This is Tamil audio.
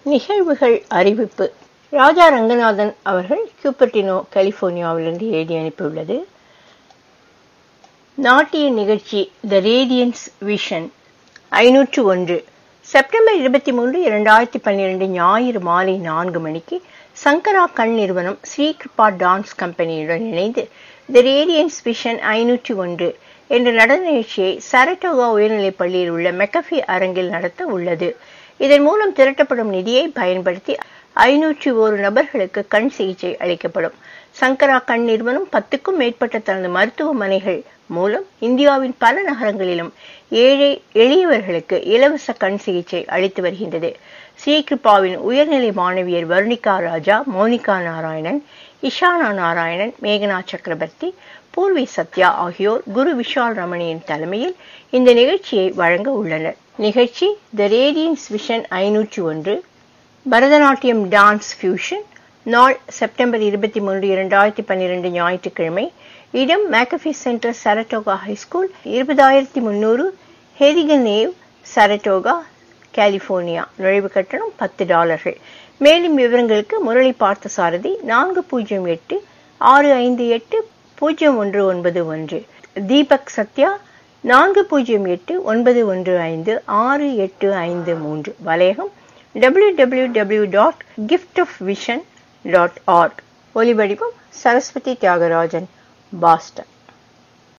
நிகழ்வுகள் அறிவிப்பு ராஜா ரங்கநாதன் அவர்கள் கியூபர்டினோ கலிபோர்னியாவிலிருந்து எழுதி அனுப்பியுள்ளது நாட்டிய நிகழ்ச்சி த ரேடியன்ஸ் விஷன் ஐநூற்று ஒன்று செப்டம்பர் இருபத்தி மூன்று இரண்டாயிரத்தி பன்னிரண்டு ஞாயிறு மாலை நான்கு மணிக்கு சங்கரா கண் நிறுவனம் ஸ்ரீ கிருபா டான்ஸ் கம்பெனியுடன் இணைந்து த ரேடியன்ஸ் விஷன் ஐநூற்றி ஒன்று என்ற நடன நிகழ்ச்சியை சரட்டோகா உயர்நிலைப் பள்ளியில் உள்ள மெக்கஃபி அரங்கில் நடத்த உள்ளது இதன் மூலம் திரட்டப்படும் நிதியை பயன்படுத்தி ஐநூற்றி ஒரு நபர்களுக்கு கண் சிகிச்சை அளிக்கப்படும் சங்கரா கண் நிறுவனம் பத்துக்கும் மேற்பட்ட தனது மருத்துவமனைகள் மூலம் இந்தியாவின் பல நகரங்களிலும் ஏழை எளியவர்களுக்கு இலவச கண் சிகிச்சை அளித்து வருகின்றது ஸ்ரீகிருபாவின் உயர்நிலை மாணவியர் வர்ணிகா ராஜா மோனிகா நாராயணன் இஷானா நாராயணன் மேகனா சக்கரவர்த்தி பூர்வி சத்யா ஆகியோர் குரு விஷால் ரமணியின் தலைமையில் இந்த நிகழ்ச்சியை வழங்க உள்ளனர் நிகழ்ச்சி த ரேடியன்ஸ் விஷன் ஐநூற்றி ஒன்று பரதநாட்டியம் டான்ஸ் ஃபியூஷன் நாள் செப்டம்பர் இருபத்தி மூன்று இரண்டாயிரத்தி பன்னிரண்டு ஞாயிற்றுக்கிழமை இடம் மேக்கஃபி சென்டர் சரட்டோகா ஹைஸ்கூல் இருபதாயிரத்தி முன்னூறு ஹெரிகனேவ் சரட்டோகா கலிபோர்னியா நுழைவு கட்டணம் பத்து டாலர்கள் மேலும் விவரங்களுக்கு முரளி பார்த்த சாரதி நான்கு பூஜ்ஜியம் எட்டு ஆறு ஐந்து எட்டு பூஜ்ஜியம் ஒன்று ஒன்பது ஒன்று தீபக் சத்யா நான்கு பூஜ்ஜியம் எட்டு ஒன்பது ஒன்று ஐந்து ஆறு எட்டு ஐந்து மூன்று வலையகம் W W W dot gift of vision dot org ஒலிவடிவம் சரஸ்வதி தியாகராஜன் பாஸ்டன்